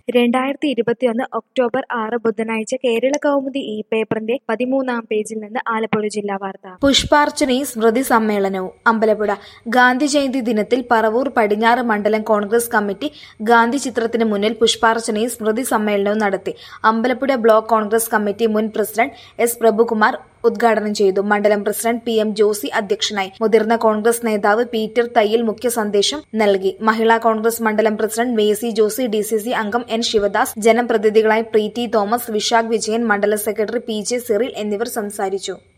രണ്ടായിരത്തി ഇരുപത്തിയൊന്ന് ഒക്ടോബർ ആറ് ബുധനാഴ്ച കേരള കൗമുദി ഈ പേപ്പറിന്റെ പതിമൂന്നാം പേജിൽ നിന്ന് ആലപ്പുഴ ജില്ലാ വാർത്ത പുഷ്പാർച്ചനയും സ്മൃതി സമ്മേളനവും അമ്പലപ്പുഴ ഗാന്ധി ജയന്തി ദിനത്തിൽ പറവൂർ പടിഞ്ഞാറ് മണ്ഡലം കോൺഗ്രസ് കമ്മിറ്റി ഗാന്ധി ചിത്രത്തിന് മുന്നിൽ പുഷ്പാർച്ചനയും സ്മൃതി സമ്മേളനവും നടത്തി അമ്പലപ്പുഴ ബ്ലോക്ക് കോൺഗ്രസ് കമ്മിറ്റി മുൻ പ്രസിഡന്റ് എസ് പ്രഭുകുമാർ ഉദ്ഘാടനം ചെയ്തു മണ്ഡലം പ്രസിഡന്റ് പി എം ജോസി അധ്യക്ഷനായി മുതിർന്ന കോൺഗ്രസ് നേതാവ് പീറ്റർ തയ്യിൽ മുഖ്യ സന്ദേശം നൽകി മഹിളാ കോൺഗ്രസ് മണ്ഡലം president Maisy Josy D C C അംഗം എൻ ശിവദാസ് ജനപ്രതിനിധികളായ പ്രീതി തോമസ് വിശാഖ് വിജയൻ മണ്ഡലം സെക്രട്ടറി പി ജെ സിറിൽ എന്നിവർ സംസാരിച്ചു